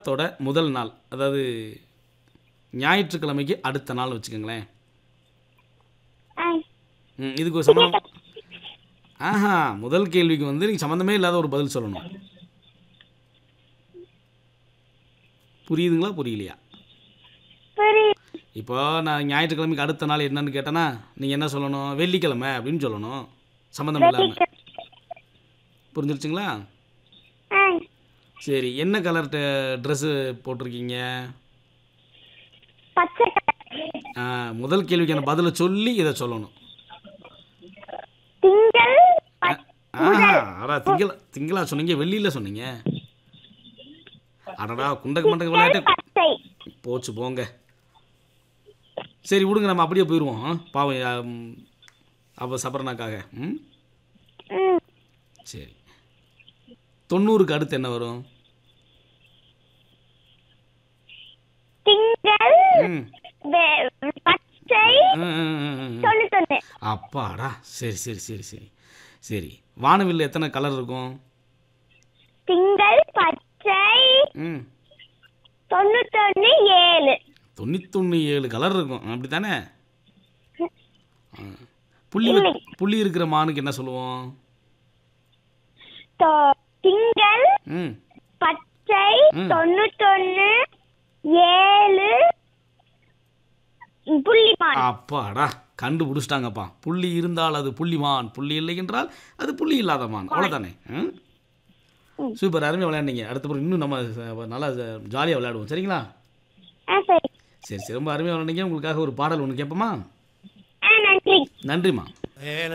தோட முதல் நாள் அதாவது ஞாயிற்றுக்கிழமைக்கு அடுத்த நாள் வச்சுக்கோங்களேன் ஆ, ம், இதுக்கு ஒரு சம்பளம் ஆஹா முதல் கேள்விக்கு வந்து நீங்கள் சம்மந்தமே இல்லாத ஒரு பதில் சொல்லணும் புரியுதுங்களா புரியலையா புரியுது இப்போ நான் ஞாயிற்றுக்கிழமைக்கு அடுத்த நாள் என்னன்னு கேட்டேன்னா நீங்கள் என்ன சொல்லணும் வெள்ளிக்கிழமை அப்படின்னு சொல்லணும் சம்மந்தம் இல்லாமல் புரிஞ்சிருச்சுங்களா ஆ, சரி என்ன கலர் ட்ரெஸ்ஸு போட்டிருக்கீங்க பச்சை கலர். ஆ, முதல் கேள்விக்கான பதிலை சொல்லி இதை சொல்லணும் திங்கள் ப- ஆஹா அடா திங்களா திங்களா சொன்னீங்க வெள்ளியில் சொன்னீங்க அடடா குண்டக்க மண்டக்க விளையாட்டு பச்சை போச்சு போங்க சரி விடுங்க நம்ம அப்படியே போயிடுவோம் ஆ? பாவம் அப்போ சபரனாக்காக ம் ம், சரி தொண்ணூறுக்கு அடுத்து என்ன வரும் திங்கள் ம் வெ- பச்சை ம், ம், ம், ம். தொண்ணூத்தொன்னு அப்பாடா சரி சரி சரி சரி சரி வானவில் எத்தனை கலர் இருக்கும் திங்கள் பச்சை ம் தொண்ணூத்தொன்னு ஏழு தொண்ணூத்தொன்று ஏழு கலர் இருக்கும் அப்படி தானே புள்ளி வ- புள்ளி இருக்கிற மானுக்கு என்ன சொல்லுவோம் தொ- திங்கள் ம் பச்சை ம். தொண்ணூத்தொன்னு ஏழு புள்ளிமான் அப்பாடா கண்டுபிடிச்சிட்டாங்கப்பா புள்ளி இருந்தால் அது புள்ளிமான் புள்ளி இல்லை என்றால் அது புள்ளி இல்லாத மான் அவ்வளோதானே ம் சூப்பர் அருமையாக விளையாண்டீங்க அடுத்த பிறகு இன்னும் நம்ம ச- நல்லா ஜாலியாக விளையாடுவோம் சரிங்களா ஆ சரி சரி சரி ரொம்ப அருமையாக விளையாண்டீங்க உங்களுக்காக ஒரு பாடல் ஒன்று கேட்போமா ஆ நன்றி நன்றிம்மா